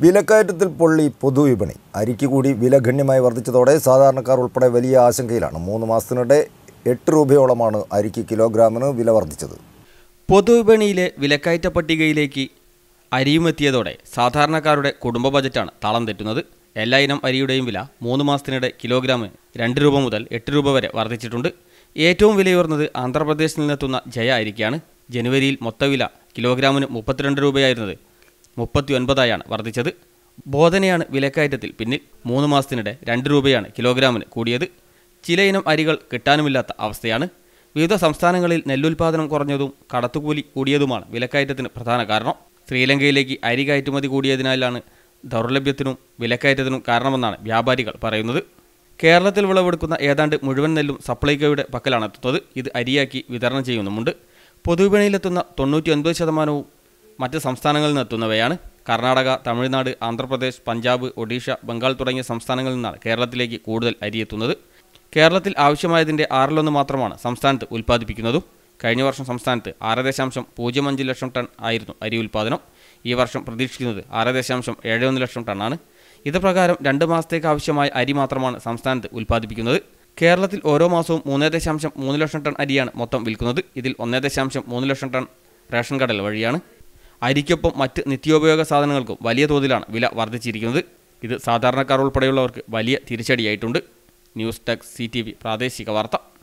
വിലക്കയറ്റത്തിൽ പൊള്ളി പൊതുവിപണി അരിക്ക് കൂടി വില ഗണ്യമായി വർദ്ധിച്ചതോടെ സാധാരണക്കാർ ഉൾപ്പെടെ വലിയ ആശങ്കയിലാണ് മൂന്ന് മാസത്തിനിടെ എട്ട് രൂപയോളമാണ് അരിക്ക് കിലോഗ്രാമിന് വില വർദ്ധിച്ചത് പൊതുവിപണിയിലെ വിലക്കയറ്റ പട്ടികയിലേക്ക് അരിയുമെത്തിയതോടെ സാധാരണക്കാരുടെ കുടുംബ ബജറ്റാണ് താളം തെറ്റുന്നത് എല്ലാ ഇനം അരിയുടെയും വില മൂന്ന് മാസത്തിനിടെ കിലോഗ്രാമിന് രണ്ട് രൂപ മുതൽ എട്ട് രൂപ വരെ വർദ്ധിച്ചിട്ടുണ്ട് ഏറ്റവും വിലയുയർന്നത് ആന്ധ്രാപ്രദേശിൽ നിന്നെത്തുന്ന ജയ അരിക്കാണ് ജനുവരിയിൽ മൊത്തവില കിലോഗ്രാമിന് മുപ്പത്തിരണ്ട് രൂപയായിരുന്നത് മുപ്പത്തി ഒൻപതായാണ് വർദ്ധിച്ചത് ബോധനയാണ് വിലക്കയറ്റത്തിൽ പിന്നിൽ മൂന്ന് മാസത്തിനിടെ രണ്ട് രൂപയാണ് കിലോഗ്രാമിന് കൂടിയത് ചിലയിനം അരികൾ കിട്ടാനുമില്ലാത്ത അവസ്ഥയാണ് വിവിധ സംസ്ഥാനങ്ങളിൽ നെല്ലുൽപാദനം കുറഞ്ഞതും കടത്തുകൂലി കൂടിയതുമാണ് വിലക്കയറ്റത്തിന് പ്രധാന കാരണം ശ്രീലങ്കയിലേക്ക് അരി കയറ്റുമതി കൂടിയതിനാലാണ് ദൗർലഭ്യത്തിനും വിലക്കയറ്റത്തിനും കാരണമെന്നാണ് വ്യാപാരികൾ പറയുന്നത് കേരളത്തിൽ വിളവെടുക്കുന്ന ഏതാണ്ട് മുഴുവൻ നെല്ലും സപ്ലൈകോയുടെ പക്കലാണ് എത്തുന്നത് ഇത് അരിയാക്കി വിതരണം ചെയ്യുന്നുമുണ്ട് പൊതുവിപണിയിലെത്തുന്ന തൊണ്ണൂറ്റി ഒൻപത് ശതമാനവും മറ്റ് സംസ്ഥാനങ്ങളിൽ നിന്നെത്തുന്നവയാണ് കർണാടക തമിഴ്നാട് ആന്ധ്രാപ്രദേശ് പഞ്ചാബ് ഒഡീഷ ബംഗാൾ തുടങ്ങിയ സംസ്ഥാനങ്ങളിൽ നിന്നാണ് കേരളത്തിലേക്ക് കൂടുതൽ അരി എത്തുന്നത് കേരളത്തിൽ ആവശ്യമായതിൻ്റെ ആറിലൊന്ന് മാത്രമാണ് സംസ്ഥാനത്ത് ഉൽപ്പാദിപ്പിക്കുന്നതും കഴിഞ്ഞ വർഷം സംസ്ഥാനത്ത് ആറ് ദശാംശം പൂജ്യം അഞ്ച് ലക്ഷം ടൺ ആയിരുന്നു അരി ഉൽപ്പാദനം ഈ വർഷം പ്രതീക്ഷിക്കുന്നത് ആറ് ദശാംശം ഏഴ് ഒന്ന് ലക്ഷം ടണ്ണാണ് ഇത് പ്രകാരം രണ്ട് മാസത്തേക്ക് ആവശ്യമായ അരി മാത്രമാണ് സംസ്ഥാനത്ത് ഉൽപ്പാദിപ്പിക്കുന്നത് കേരളത്തിൽ ഓരോ മാസവും മൂന്ന് ദശാംശം മൂന്ന് ലക്ഷം ടൺ അരിയാണ് മൊത്തം വിൽക്കുന്നത് ഇതിൽ ഒന്നേ ദശാംശം മൂന്ന് ലക്ഷം ടൺ റേഷൻ കടൽ വഴിയാണ് അരിക്കൊപ്പം മറ്റ് നിത്യോപയോഗ സാധനങ്ങൾക്കും വലിയ തോതിലാണ് വില വർദ്ധിച്ചിരിക്കുന്നത് ഇത് സാധാരണക്കാർ ഉൾപ്പെടെയുള്ളവർക്ക് വലിയ തിരിച്ചടിയായിട്ടുണ്ട് ന്യൂസ് ഡെസ്ക് സി പ്രാദേശിക വാർത്ത